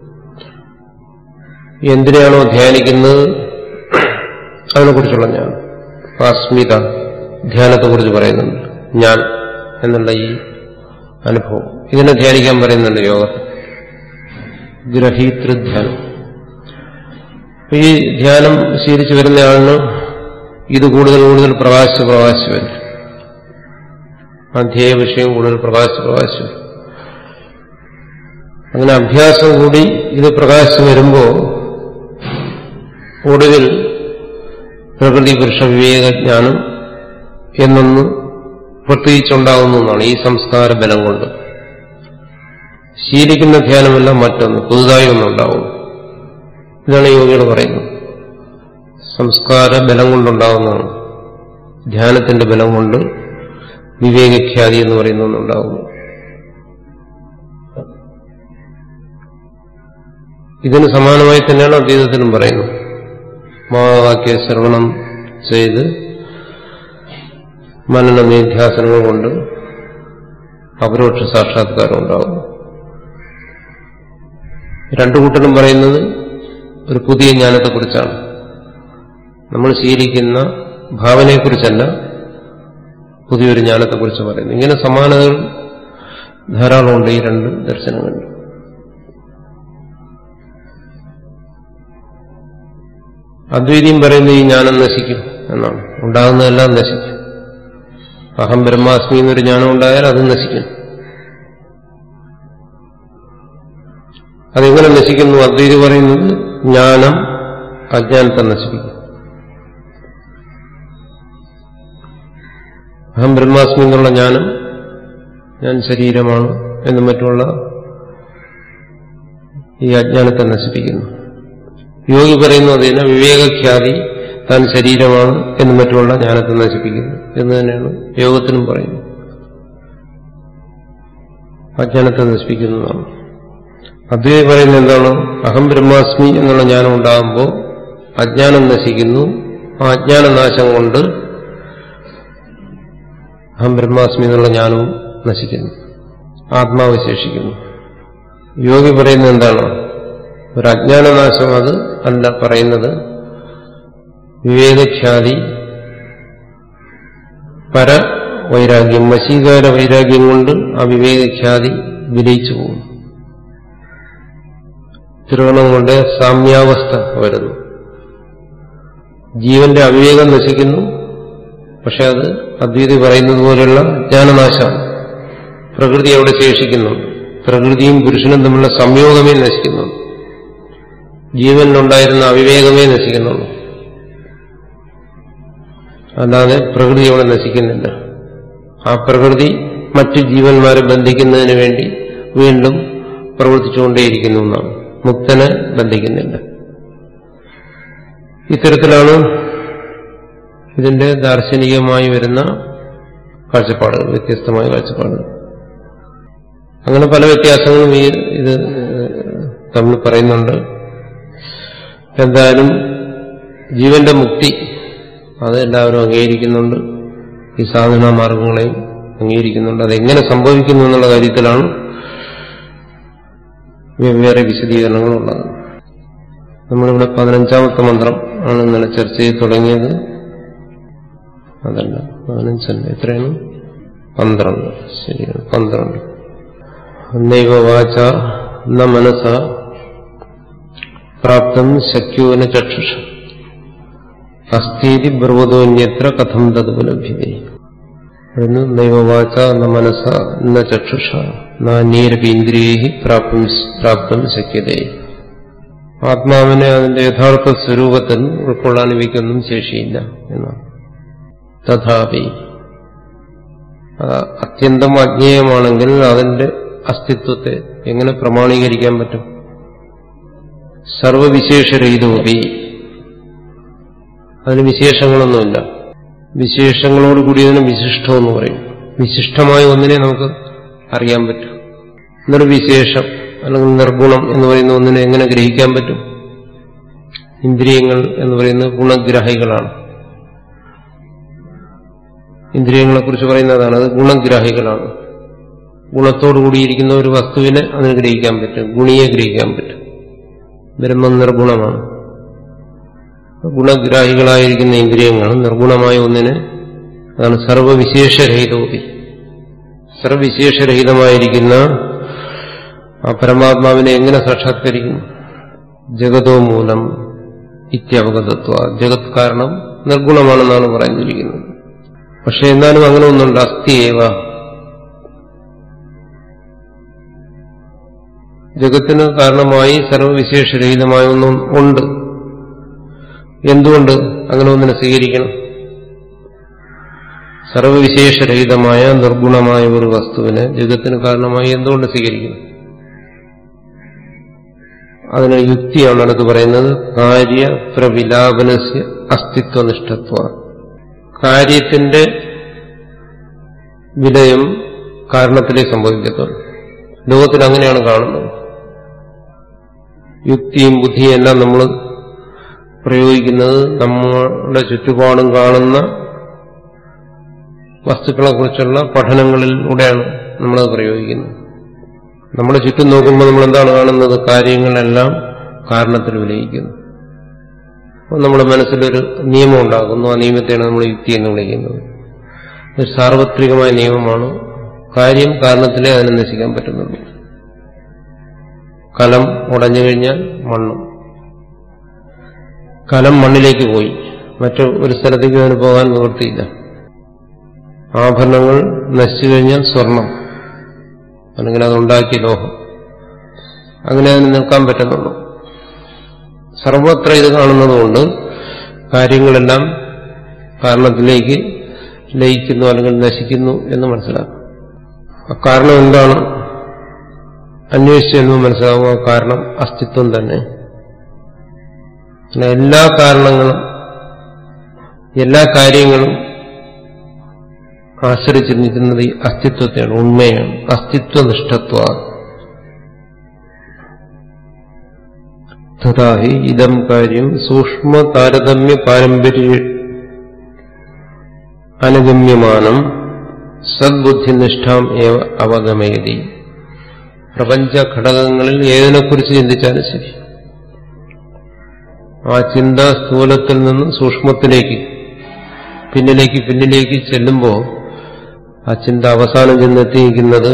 എന്തിനാണോ ധ്യാനിക്കുന്നത് അതിനെക്കുറിച്ചുള്ള ജ്ഞാനം അസ്മിത ധ്യാനത്തെക്കുറിച്ച് പറയുന്നുണ്ട് ഞാൻ എന്നുള്ള ഈ അനുഭവം ഇതിനെ ധ്യാനിക്കാൻ പറയുന്നുണ്ട് യോഗത്തിൽ ഗ്രഹീതൃധ്യാനം ഈ ധ്യാനം ശീലിച്ചു വരുന്നയാളിന് ഇത് കൂടുതൽ കൂടുതൽ പ്രകാശിച്ച് പ്രകാശിച്ചു വരും അധ്യേയ വിഷയം കൂടുതൽ പ്രകാശിച്ച് പ്രകാശിച്ചു വരും അങ്ങനെ അഭ്യാസം കൂടി ഇത് പ്രകാശിച്ചു വരുമ്പോൾ ഒടുവിൽ പ്രകൃതി പുരുഷ വിവേകജ്ഞാനം എന്നൊന്ന് പ്രത്യേകിച്ചുണ്ടാകുന്നു എന്നാണ് ഈ സംസ്കാര ബലം കൊണ്ട് ശീലിക്കുന്ന ധ്യാനമല്ല മറ്റൊന്ന് പുതുതായി ഒന്നുണ്ടാവുന്നു ഇതാണ് യോഗികൾ പറയുന്നത് സംസ്കാര ബലം കൊണ്ടുണ്ടാകുന്നതാണ് ധ്യാനത്തിന്റെ ബലം കൊണ്ട് വിവേകഖ്യാതി എന്ന് പറയുന്ന ഒന്നുണ്ടാകുന്നു ഇതിന് സമാനമായി തന്നെയാണ് അദ്വൈതത്തിലും പറയുന്നത് മഹാവാക്യ ശ്രവണം ചെയ്ത് മനന നിധ്യാസനങ്ങൾ കൊണ്ട് അപരോക്ഷ സാക്ഷാത്കാരം ഉണ്ടാകും രണ്ടു കൂട്ടരും പറയുന്നത് ഒരു പുതിയ ജ്ഞാനത്തെക്കുറിച്ചാണ് നമ്മൾ ശീലിക്കുന്ന ഭാവനയെക്കുറിച്ചല്ല പുതിയൊരു ജ്ഞാനത്തെക്കുറിച്ച് പറയുന്നു ഇങ്ങനെ സമാനതകൾ ധാരാളമുണ്ട് ഈ രണ്ട് ദർശനങ്ങളിൽ അദ്വൈതിയും പറയുന്ന ഈ ജ്ഞാനം നശിക്കും എന്നാണ് ഉണ്ടാകുന്നതെല്ലാം നശിക്കും അഹം ബ്രഹ്മാസ്മി എന്നൊരു ജ്ഞാനം ഉണ്ടായാൽ അത് നശിക്കും അതെങ്ങനെ നശിക്കുന്നു അദ്വൈതി പറയുന്നത് ജ്ഞാനം അജ്ഞാനത്തെ നശിപ്പിക്കും അഹം ബ്രഹ്മാസ്മി എന്നുള്ള ജ്ഞാനം ഞാൻ ശരീരമാണ് എന്നും മറ്റുള്ള ഈ അജ്ഞാനത്തെ നശിപ്പിക്കുന്നു യോഗി പറയുന്നു അതിന് വിവേകഖ്യാതി താൻ ശരീരമാണ് എന്നും മറ്റുള്ള ജ്ഞാനത്തെ നശിപ്പിക്കുന്നു എന്ന് തന്നെയാണ് യോഗത്തിനും പറയുന്നത് അജ്ഞാനത്തെ നശിപ്പിക്കുന്നതാണ് അദ്വൈതി പറയുന്നത് എന്താണ് അഹം ബ്രഹ്മാസ്മി എന്നുള്ള ജ്ഞാനം ഉണ്ടാകുമ്പോൾ അജ്ഞാനം നശിക്കുന്നു ആ അജ്ഞാനനാശം കൊണ്ട് അഹം ബ്രഹ്മാസ്മി എന്നുള്ള ജ്ഞാനവും നശിക്കുന്നു ആത്മാവ് ശേഷിക്കുന്നു യോഗി പറയുന്നത് എന്താണ് ഒരു അജ്ഞാനനാശം അത് അല്ല പറയുന്നത് വിവേകഖ്യാതി പര വൈരാഗ്യം വശീകാര വൈരാഗ്യം കൊണ്ട് ആ വിവേകഖ്യാതി വിലയിച്ചു പോകും തിരുവണം കൊണ്ട് സാമ്യാവസ്ഥ വരുന്നു ജീവന്റെ അവിവേകം നശിക്കുന്നു പക്ഷെ അത് അദ്വൈതി പറയുന്നത് പോലെയുള്ള ജ്ഞാനനാശമാണ് പ്രകൃതി അവിടെ ശേഷിക്കുന്നു പ്രകൃതിയും പുരുഷനും തമ്മിലുള്ള സംയോഗമേ നശിക്കുന്നു ജീവനിലുണ്ടായിരുന്ന അവിവേകമേ നശിക്കുന്നുള്ളൂ അല്ലാതെ പ്രകൃതി അവിടെ നശിക്കുന്നില്ല ആ പ്രകൃതി മറ്റു ജീവന്മാരെ ബന്ധിക്കുന്നതിന് വേണ്ടി വീണ്ടും പ്രവർത്തിച്ചുകൊണ്ടേയിരിക്കുന്നു എന്നാണ് മുക്തനെ ബന്ധിക്കുന്നില്ല ഇത്തരത്തിലാണ് ഇതിന്റെ ദാർശനികമായി വരുന്ന കാഴ്ചപ്പാടുകൾ വ്യത്യസ്തമായ കാഴ്ചപ്പാടുകൾ അങ്ങനെ പല വ്യത്യാസങ്ങളും ഈ ഇത് തമ്മിൽ പറയുന്നുണ്ട് എന്തായാലും ജീവന്റെ മുക്തി അത് എല്ലാവരും അംഗീകരിക്കുന്നുണ്ട് ഈ സാധനാ മാർഗങ്ങളെയും അംഗീകരിക്കുന്നുണ്ട് അതെങ്ങനെ സംഭവിക്കുന്നു എന്നുള്ള കാര്യത്തിലാണ് വെവ്വേറെ വിശദീകരണങ്ങളുള്ളത് നമ്മളിവിടെ പതിനഞ്ചാമത്തെ മന്ത്രം ആണ് ഇന്നലെ ചർച്ച ചെയ്ത് തുടങ്ങിയത് അതല്ല പതിനഞ്ചല്ല എത്രയാണ് പന്ത്രണ്ട് ശരിയാണ് പന്ത്രണ്ട് നൈവ വാച ന മനസ പ്രാപ്തം ശക്യോന ചക്ഷുഷ അസ്ഥീതി ബ്രവതോന്യത്ര കഥം തതുപലഭ്യതേ അതിന് നൈവവാച ന മനസ ന ചക്ഷുഷ നാന്യേരപി ഇന്ദ്രിയൈ പ്രാപ്തം പ്രാപ്തം ശക്യതേ ആത്മാവിനെ അതിന്റെ യഥാർത്ഥ സ്വരൂപത്തിൽ ഉൾക്കൊള്ളാൻ ഇവയ്ക്കൊന്നും ശേഷിയില്ല എന്നാണ് തഥാപി അത്യന്തം അജ്ഞേയമാണെങ്കിൽ അതിന്റെ അസ്തിത്വത്തെ എങ്ങനെ പ്രമാണീകരിക്കാൻ പറ്റും സർവവിശേഷരഹിതോപി അതിന് വിശേഷങ്ങളൊന്നുമില്ല വിശേഷങ്ങളോട് കൂടിയതിന് വിശിഷ്ടമെന്ന് പറയും വിശിഷ്ടമായ ഒന്നിനെ നമുക്ക് അറിയാൻ പറ്റും നിർവിശേഷം അല്ലെങ്കിൽ നിർഗുണം എന്ന് പറയുന്ന ഒന്നിനെ എങ്ങനെ ഗ്രഹിക്കാൻ പറ്റും ഇന്ദ്രിയങ്ങൾ എന്ന് പറയുന്നത് ഗുണഗ്രാഹികളാണ് ഇന്ദ്രിയങ്ങളെക്കുറിച്ച് പറയുന്നതാണ് അത് ഗുണഗ്രാഹികളാണ് ഗുണത്തോടു കൂടിയിരിക്കുന്ന ഒരു വസ്തുവിനെ അതിന് ഗ്രഹിക്കാൻ പറ്റും ഗുണിയെ ഗ്രഹിക്കാൻ പറ്റും ബ്രഹ്മം നിർഗുണമാണ് ഗുണഗ്രാഹികളായിരിക്കുന്ന ഇന്ദ്രിയങ്ങൾ നിർഗുണമായ ഒന്നിനെ അതാണ് സർവവിശേഷരഹിതോപി സർവവിശേഷരഹിതമായിരിക്കുന്ന ആ പരമാത്മാവിനെ എങ്ങനെ സാക്ഷാത്കരിക്കും ജഗതോ മൂലം ഇത്യവഗതത്വ ജഗത് കാരണം നിർഗുണമാണെന്നാണ് പറഞ്ഞിരിക്കുന്നത് പക്ഷെ എന്നാലും അങ്ങനെ ഒന്നുണ്ട് അസ്ഥിയേവ ജഗത്തിന് കാരണമായി സർവവിശേഷരഹിതമായ ഒന്നും ഉണ്ട് എന്തുകൊണ്ട് അങ്ങനെ ഒന്നിനെ സ്വീകരിക്കണം സർവവിശേഷരഹിതമായ നിർഗുണമായ ഒരു വസ്തുവിനെ ജഗത്തിന് കാരണമായി എന്തുകൊണ്ട് സ്വീകരിക്കണം അതിന് യുക്തിയാണ് അടുത്ത് പറയുന്നത് കാര്യ പ്രവിലാപനസ്യ അസ്തിത്വനിഷ്ഠത്വ കാര്യത്തിന്റെ വിലയം കാരണത്തിലേ സംഭവിക്കത്തുള്ളൂ ലോകത്തിൽ അങ്ങനെയാണ് കാണുന്നത് യുക്തിയും ബുദ്ധിയും എല്ലാം നമ്മൾ പ്രയോഗിക്കുന്നത് നമ്മുടെ ചുറ്റുപാടും കാണുന്ന വസ്തുക്കളെക്കുറിച്ചുള്ള പഠനങ്ങളിലൂടെയാണ് നമ്മളത് പ്രയോഗിക്കുന്നത് നമ്മുടെ ചുറ്റും നോക്കുമ്പോൾ നമ്മൾ എന്താണ് കാണുന്നത് കാര്യങ്ങളെല്ലാം കാരണത്തിൽ വിലയിക്കുന്നു അപ്പോൾ നമ്മുടെ മനസ്സിലൊരു നിയമം ഉണ്ടാകുന്നു ആ നിയമത്തെയാണ് നമ്മൾ യുക്തി എന്ന് വിളിക്കുന്നത് ഒരു സാർവത്രികമായ നിയമമാണ് കാര്യം കാരണത്തിലേ അതിനെ നശിക്കാൻ പറ്റുന്നുള്ളൂ കലം ഉടഞ്ഞു കഴിഞ്ഞാൽ മണ്ണും കലം മണ്ണിലേക്ക് പോയി മറ്റു ഒരു സ്ഥലത്തേക്ക് അതിന് പോകാൻ നിവൃത്തിയില്ല ആഭരണങ്ങൾ നശിച്ചു കഴിഞ്ഞാൽ സ്വർണം അല്ലെങ്കിൽ അതുണ്ടാക്കിയ ലോഹം അങ്ങനെ അതിന് നിൽക്കാൻ പറ്റുന്നുള്ളൂ സർവത്ര ഇത് കാണുന്നതുകൊണ്ട് കാര്യങ്ങളെല്ലാം കാരണത്തിലേക്ക് ലയിക്കുന്നു അല്ലെങ്കിൽ നശിക്കുന്നു എന്ന് മനസ്സിലാക്കും ആ കാരണം എന്താണ് അന്വേഷിച്ചു എന്ന് മനസ്സിലാവും ആ കാരണം അസ്തിത്വം തന്നെ പിന്നെ എല്ലാ കാരണങ്ങളും എല്ലാ കാര്യങ്ങളും ആശ്രയിച്ച് നിൽക്കുന്നത് ഈ അസ്തിത്വത്തെയാണ് ഉണ്മയാണ് അസ്തിത്വനിഷ്ഠത്വ തഥാഹി ഇതം കാര്യം സൂക്ഷ്മ താരതമ്യ പാരമ്പര്യ അനുഗമ്യമാനം സദ്ബുദ്ധിനിഷ്ഠാം ഏവ അവഗമയതി പ്രപഞ്ച ഘടകങ്ങളിൽ ഏതിനെക്കുറിച്ച് ചിന്തിച്ചാലും ശരി ആ ചിന്ത സ്ഥൂലത്തിൽ നിന്ന് സൂക്ഷ്മത്തിലേക്ക് പിന്നിലേക്ക് പിന്നിലേക്ക് ചെല്ലുമ്പോൾ ആ ചിന്ത അവസാനം ചെന്നെത്തിയിരിക്കുന്നത്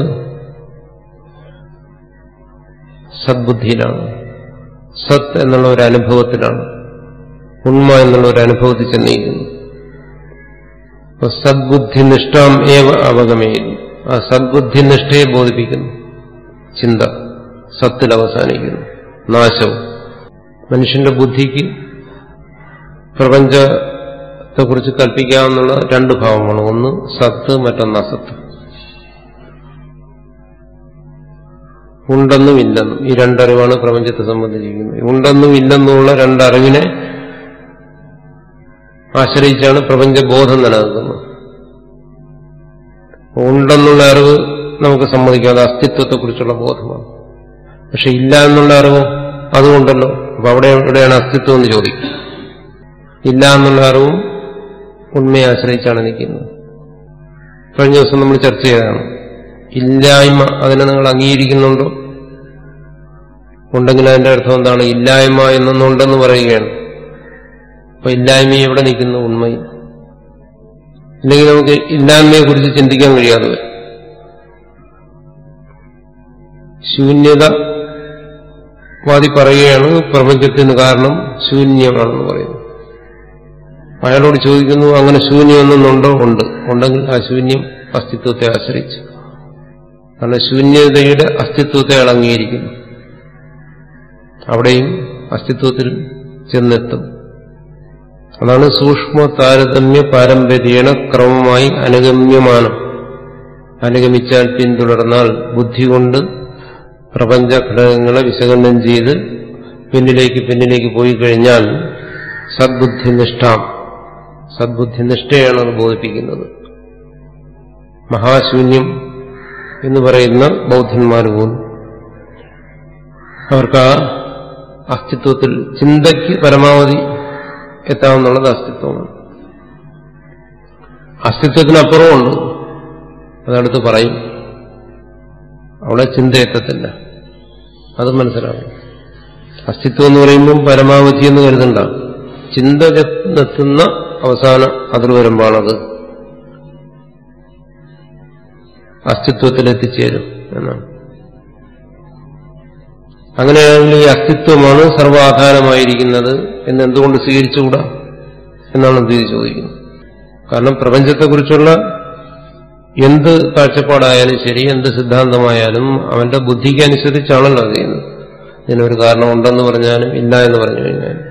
സദ്ബുദ്ധിയിലാണ് സത് എന്നുള്ള ഒരു അനുഭവത്തിലാണ് ഉണ്മ എന്നുള്ള ഒരു അനുഭവത്തിൽ ചെന്നിരിക്കുന്നു അപ്പൊ സദ്ബുദ്ധിനിഷ്ഠാം ഏവ അവഗമയുന്നു ആ സദ്ബുദ്ധിനിഷ്ഠയെ ബോധിപ്പിക്കുന്നു ചിന്ത സത്തിൽ അവസാനിക്കുന്നു നാശവും മനുഷ്യന്റെ ബുദ്ധിക്ക് പ്രപഞ്ചത്തെക്കുറിച്ച് കൽപ്പിക്കാവുന്ന രണ്ട് ഭാവമാണ് ഒന്ന് സത്ത് മറ്റൊന്ന് അസത്ത് ഉണ്ടെന്നും ഇല്ലെന്നും ഈ രണ്ടറിവാണ് പ്രപഞ്ചത്തെ സംബന്ധിച്ചിരിക്കുന്നത് ഉണ്ടെന്നും ഇല്ലെന്നുമുള്ള രണ്ടറിവിനെ ആശ്രയിച്ചാണ് പ്രപഞ്ചബോധം നിലനിൽക്കുന്നത് ഉണ്ടെന്നുള്ള അറിവ് നമുക്ക് സമ്മതിക്കാതെ അസ്തിത്വത്തെക്കുറിച്ചുള്ള ബോധമാണ് പക്ഷെ ഇല്ല എന്നുള്ള അറിവ് അതുകൊണ്ടല്ലോ അപ്പൊ അവിടെ എവിടെയാണ് അസ്തിത്വം എന്ന് ചോദിക്കും ഇല്ല എന്നുള്ള അറിവും ഉണ്മയെ ആശ്രയിച്ചാണ് നിൽക്കുന്നത് കഴിഞ്ഞ ദിവസം നമ്മൾ ചർച്ച ചെയ്തതാണ് ഇല്ലായ്മ അതിനെ നിങ്ങൾ അംഗീകരിക്കുന്നുണ്ടോ ഉണ്ടെങ്കിൽ അതിന്റെ അർത്ഥം എന്താണ് ഇല്ലായ്മ എന്നൊന്നുണ്ടെന്ന് പറയുകയാണ് അപ്പൊ ഇല്ലായ്മ എവിടെ നിൽക്കുന്നു ഉണ്മയിൽ ഇല്ലെങ്കിൽ നമുക്ക് ഇല്ലായ്മയെ കുറിച്ച് ചിന്തിക്കാൻ കഴിയാതെ വരും ശൂന്യത വാദി പറയുകയാണ് പ്രപഞ്ചത്തിന് കാരണം ശൂന്യമാണെന്ന് പറയുന്നു അയാളോട് ചോദിക്കുന്നു അങ്ങനെ ശൂന്യമൊന്നുണ്ടോ ഉണ്ട് ഉണ്ടെങ്കിൽ ആ ശൂന്യം അസ്തിത്വത്തെ ആശ്രയിച്ചു കാരണം ശൂന്യതയുടെ അസ്തിത്വത്തെ അയാൾ അംഗീകരിക്കുന്നു അവിടെയും അസ്തിത്വത്തിൽ ചെന്നെത്തും അതാണ് സൂക്ഷ്മ താരതമ്യ പാരമ്പര്യേണ ക്രമമായി അനുഗമ്യമാനം അനുഗമിച്ചാൽ പിന്തുടർന്നാൽ ബുദ്ധി കൊണ്ട് പ്രപഞ്ച ഘടകങ്ങളെ വിശകലനം ചെയ്ത് പിന്നിലേക്ക് പിന്നിലേക്ക് പോയി കഴിഞ്ഞാൽ സദ്ബുദ്ധിനിഷ്ഠാം സദ്ബുദ്ധിനിഷ്ഠയാണ് അത് ബോധിപ്പിക്കുന്നത് മഹാശൂന്യം എന്ന് പറയുന്ന ബൗദ്ധന്മാർ പോലും അവർക്ക് ആ അസ്തിത്വത്തിൽ ചിന്തയ്ക്ക് പരമാവധി എത്താമെന്നുള്ളത് അസ്തിത്വമാണ് അസ്തിത്വത്തിനപ്പുറമുണ്ട് അതടുത്ത് പറയും അവിടെ ചിന്ത എത്തത്തില്ല അത് മനസ്സിലാവും അസ്തിത്വം എന്ന് പറയുമ്പം പരമാവധി എന്ന് കരുതണ്ട ചിന്ത എത്തുന്ന അവസാന അതിർ വരുമ്പോഴത് അസ്തിത്വത്തിൽ എത്തിച്ചേരും എന്നാണ് അങ്ങനെയാണെങ്കിൽ ഈ അസ്തിത്വമാണ് സർവാധാരമായിരിക്കുന്നത് എന്ന് എന്തുകൊണ്ട് സ്വീകരിച്ചുകൂടാ എന്നാണ് എന്ത് ചോദിക്കുന്നത് കാരണം പ്രപഞ്ചത്തെക്കുറിച്ചുള്ള എന്ത് കാഴ്ചപ്പാടായാലും ശരി എന്ത് സിദ്ധാന്തമായാലും അവന്റെ ബുദ്ധിക്ക് അനുസരിച്ചാണല്ലോ അത് ചെയ്യുന്നത് ഇതിനൊരു കാരണമുണ്ടെന്ന് പറഞ്ഞാലും ഇല്ല എന്ന് പറഞ്ഞു കഴിഞ്ഞാലും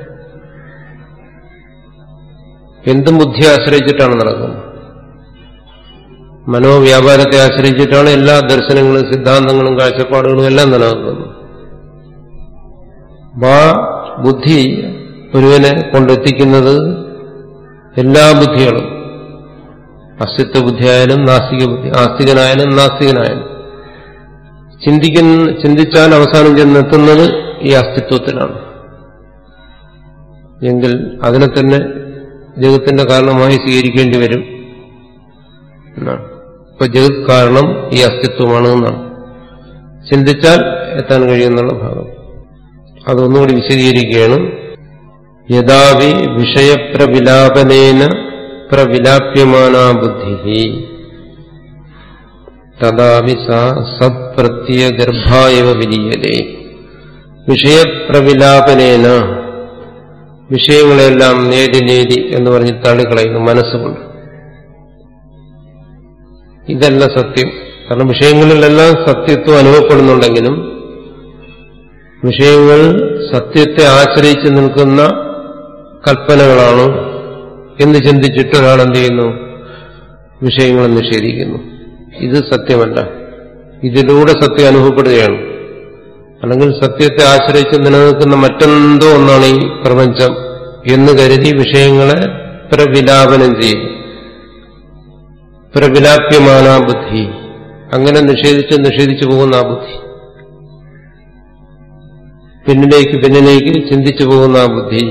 എന്തും ബുദ്ധിയെ ആശ്രയിച്ചിട്ടാണ് നടക്കുന്നത് മനോവ്യാപാരത്തെ ആശ്രയിച്ചിട്ടാണ് എല്ലാ ദർശനങ്ങളും സിദ്ധാന്തങ്ങളും കാഴ്ചപ്പാടുകളും എല്ലാം നിലനിൽക്കുന്നത് ആ ബുദ്ധി ഒരുവനെ കൊണ്ടെത്തിക്കുന്നത് എല്ലാ ബുദ്ധികളും അസ്തിത്വ ബുദ്ധിയായാലും നാസ്തിക ബുദ്ധി ആസ്തികനായാലും നാസ്തികനായാലും ചിന്തിക്കുന്ന ചിന്തിച്ചാൽ അവസാനം ചെന്നെത്തുന്നത് ഈ അസ്തിത്വത്തിലാണ് എങ്കിൽ അതിനെ തന്നെ ജഗത്തിന്റെ കാരണമായി സ്വീകരിക്കേണ്ടി വരും എന്നാണ് ഇപ്പൊ ജഗത് കാരണം ഈ അസ്തിത്വമാണ് എന്നാണ് ചിന്തിച്ചാൽ എത്താൻ കഴിയുന്നുള്ള ഭാഗം അതൊന്നുകൂടി വിശദീകരിക്കുകയാണ് യഥാവി വിഷയപ്രവിലാപനേന പ്രവിലാപ്യമാനാ ബുദ്ധി തഥാവി സാ സത്പ്രത്യഗർഭായവ വിലീയതേ വിഷയപ്രവിലാപനേന വിഷയങ്ങളെല്ലാം നേടി നേടി എന്ന് പറഞ്ഞ് തള്ളിക്കളയുന്നു മനസ്സുകൊണ്ട് ഇതല്ല സത്യം കാരണം വിഷയങ്ങളിലെല്ലാം സത്യത്വം അനുഭവപ്പെടുന്നുണ്ടെങ്കിലും വിഷയങ്ങൾ സത്യത്തെ ആശ്രയിച്ച് നിൽക്കുന്ന കൽപ്പനകളാണ് എന്ന് ചിന്തിച്ചിട്ട് ഒരാൾ എന്ത് ചെയ്യുന്നു വിഷയങ്ങളെ നിഷേധിക്കുന്നു ഇത് സത്യമല്ല ഇതിലൂടെ സത്യം അനുഭവപ്പെടുകയാണ് അല്ലെങ്കിൽ സത്യത്തെ ആശ്രയിച്ച് നിലനിൽക്കുന്ന മറ്റെന്തോ ഒന്നാണ് ഈ പ്രപഞ്ചം എന്ന് കരുതി വിഷയങ്ങളെ പ്രവിലാപനം ചെയ്യും പ്രവിലാപ്യമാന ബുദ്ധി അങ്ങനെ നിഷേധിച്ച് നിഷേധിച്ചു പോകുന്ന ആ ബുദ്ധി പിന്നിലേക്ക് പിന്നിലേക്ക് ചിന്തിച്ചു പോകുന്ന ആ ബുദ്ധി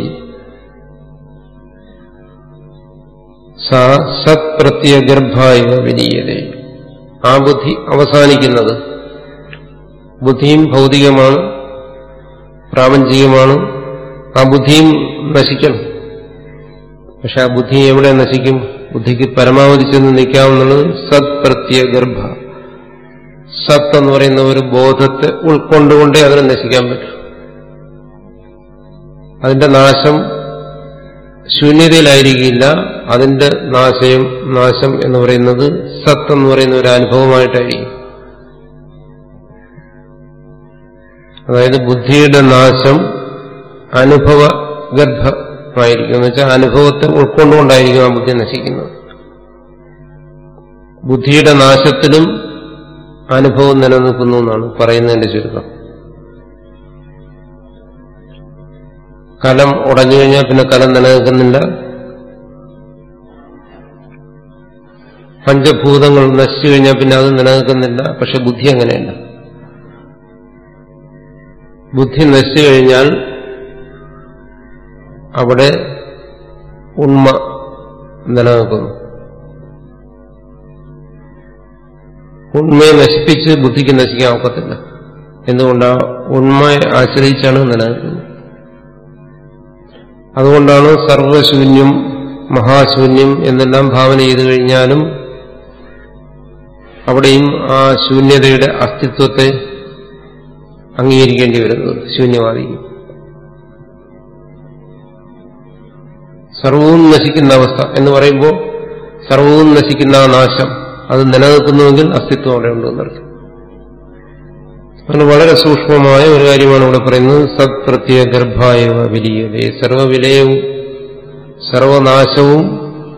സത്പ്രത്യഗർഭായ വിനീയത ആ ബുദ്ധി അവസാനിക്കുന്നത് ബുദ്ധിയും ഭൗതികമാണ് പ്രാപഞ്ചികമാണ് ആ ബുദ്ധിയും നശിക്കണം പക്ഷെ ആ ബുദ്ധി എവിടെ നശിക്കും ബുദ്ധിക്ക് പരമാവധി ചെന്ന് നിൽക്കാവുന്നത് സത്പ്രത്യഗർഭ സത്ത് എന്ന് പറയുന്ന ഒരു ബോധത്തെ ഉൾക്കൊണ്ടുകൊണ്ടേ അതിനെ നശിക്കാൻ പറ്റും അതിന്റെ നാശം ശൂന്യതയിലായിരിക്കില്ല അതിന്റെ നാശയം നാശം എന്ന് പറയുന്നത് സത്ത് എന്ന് പറയുന്ന ഒരു അനുഭവമായിട്ടായിരിക്കും അതായത് ബുദ്ധിയുടെ നാശം അനുഭവ ഗർഭമായിരിക്കും എന്ന് വെച്ചാൽ അനുഭവത്തെ ഉൾക്കൊണ്ടുകൊണ്ടായിരിക്കും ആ ബുദ്ധി നശിക്കുന്നത് ബുദ്ധിയുടെ നാശത്തിലും അനുഭവം നിലനിൽക്കുന്നു എന്നാണ് പറയുന്നതിന്റെ ചുരുക്കം കലം ഉടഞ്ഞു കഴിഞ്ഞാൽ പിന്നെ കലം നിലനിൽക്കുന്നില്ല പഞ്ചഭൂതങ്ങൾ നശിച്ചു കഴിഞ്ഞാൽ പിന്നെ അത് നിലനിൽക്കുന്നില്ല പക്ഷെ ബുദ്ധി അങ്ങനെയല്ല ബുദ്ധി നശിച്ചു കഴിഞ്ഞാൽ അവിടെ ഉണ്മ നിലനിൽക്കുന്നു ഉണ്മയെ നശിപ്പിച്ച് ബുദ്ധിക്ക് നശിക്കാൻ ഒക്കത്തില്ല എന്തുകൊണ്ടാ ഉണ്മയെ ആശ്രയിച്ചാണ് നിലനിൽക്കുന്നത് അതുകൊണ്ടാണ് സർവശൂന്യം മഹാശൂന്യം എന്നെല്ലാം ഭാവന ചെയ്തു കഴിഞ്ഞാലും അവിടെയും ആ ശൂന്യതയുടെ അസ്തിത്വത്തെ അംഗീകരിക്കേണ്ടി വരുന്നത് ശൂന്യവാദിക്ക് സർവവും നശിക്കുന്ന അവസ്ഥ എന്ന് പറയുമ്പോൾ സർവവും നശിക്കുന്ന ആ നാശം അത് നിലനിൽക്കുന്നുവെങ്കിൽ അസ്തിത്വം അവിടെ ഉണ്ടെന്നർത്ഥം അങ്ങനെ വളരെ സൂക്ഷ്മമായ ഒരു കാര്യമാണ് ഇവിടെ പറയുന്നത് സത് പ്രത്യേക ഗർഭായ വിലീയതേ സർവവിലയവും സർവനാശവും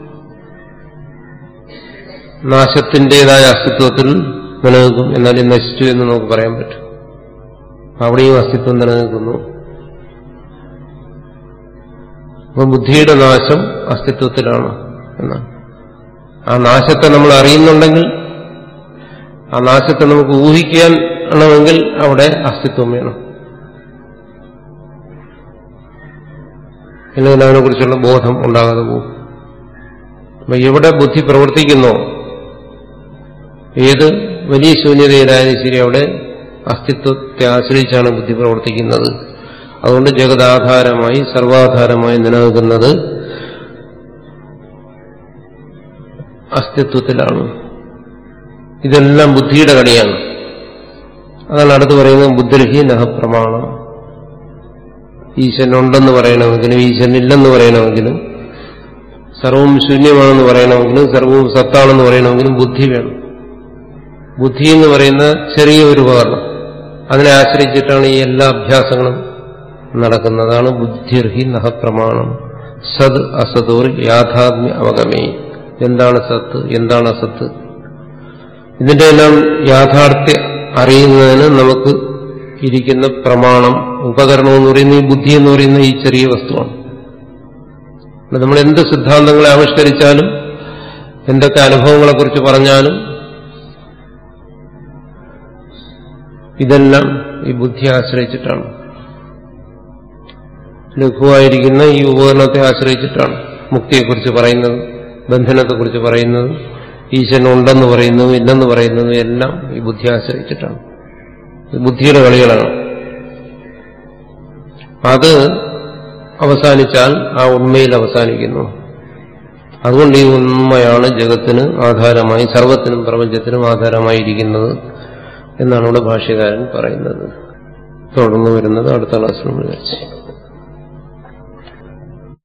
നാശത്തിൻ്റെതായ അസ്തിത്വത്തിൽ നിലനിൽക്കും എന്നാലും നശിച്ചു എന്ന് നമുക്ക് പറയാൻ പറ്റും അവിടെയും അസ്തിത്വം നിലനിൽക്കുന്നു അപ്പൊ ബുദ്ധിയുടെ നാശം അസ്തിത്വത്തിലാണ് എന്നാണ് ആ നാശത്തെ നമ്മൾ അറിയുന്നുണ്ടെങ്കിൽ ആ നാശത്തെ നമുക്ക് ഊഹിക്കാൻ ആണെങ്കിൽ അവിടെ അസ്തിത്വം വേണം അല്ലെങ്കിൽ അതിനെക്കുറിച്ചുള്ള ബോധം ഉണ്ടാകാതെ പോകും അപ്പൊ എവിടെ ബുദ്ധി പ്രവർത്തിക്കുന്നോ ഏത് വലിയ ശൂന്യതയിലായാലും ശരി അവിടെ അസ്തിത്വത്തെ ആശ്രയിച്ചാണ് ബുദ്ധി പ്രവർത്തിക്കുന്നത് അതുകൊണ്ട് ജഗതാധാരമായി സർവാധാരമായി നിലനിൽക്കുന്നത് അസ്തിത്വത്തിലാണ് ഇതെല്ലാം ബുദ്ധിയുടെ കളിയാണ് അതാണ് അടുത്ത് പറയുന്നത് ബുദ്ധിർഹി നഹപ്രമാണം ഈശ്വരനുണ്ടെന്ന് പറയണമെങ്കിലും ഈശ്വരനില്ലെന്ന് പറയണമെങ്കിലും സർവവും ശൂന്യമാണെന്ന് പറയണമെങ്കിലും സർവവും സത്താണെന്ന് പറയണമെങ്കിലും ബുദ്ധി വേണം ബുദ്ധി എന്ന് പറയുന്ന ചെറിയ ഒരു ഉപകരണം അതിനെ ആശ്രയിച്ചിട്ടാണ് ഈ എല്ലാ അഭ്യാസങ്ങളും നടക്കുന്നതാണ് ബുദ്ധിർഹി നഹപ്രമാണം സത് അസതോർ യാഥാത്മ്യ അവഗമേ എന്താണ് സത്ത് എന്താണ് അസത്ത് ഇതിന്റെ എല്ലാം യാഥാർത്ഥ്യ അറിയുന്നതിന് നമുക്ക് ഇരിക്കുന്ന പ്രമാണം ഉപകരണം എന്ന് പറയുന്ന ഈ ബുദ്ധി എന്ന് പറയുന്ന ഈ ചെറിയ വസ്തുവാണ് നമ്മൾ എന്ത് സിദ്ധാന്തങ്ങളെ ആവിഷ്കരിച്ചാലും എന്തൊക്കെ അനുഭവങ്ങളെക്കുറിച്ച് പറഞ്ഞാലും ഇതെല്ലാം ഈ ബുദ്ധി ആശ്രയിച്ചിട്ടാണ് ലഘുവായിരിക്കുന്ന ഈ ഉപകരണത്തെ ആശ്രയിച്ചിട്ടാണ് മുക്തിയെക്കുറിച്ച് പറയുന്നത് ബന്ധനത്തെക്കുറിച്ച് പറയുന്നത് ഈശ്വരൻ ഉണ്ടെന്ന് പറയുന്നതും ഇല്ലെന്ന് പറയുന്നതും എല്ലാം ഈ ബുദ്ധി ആശ്രയിച്ചിട്ടാണ് ബുദ്ധിയുടെ കളികളാണ് അത് അവസാനിച്ചാൽ ആ ഉണ്മയിൽ അവസാനിക്കുന്നു അതുകൊണ്ട് ഈ ഉണ്മയാണ് ജഗത്തിന് ആധാരമായി സർവത്തിനും പ്രപഞ്ചത്തിനും ആധാരമായിരിക്കുന്നത് എന്നാണ് ഇവിടെ ഭാഷ്യകാരൻ പറയുന്നത് തുടർന്ന് വരുന്നത് അടുത്ത ക്ലാസ്സിൽ വിളിച്ചു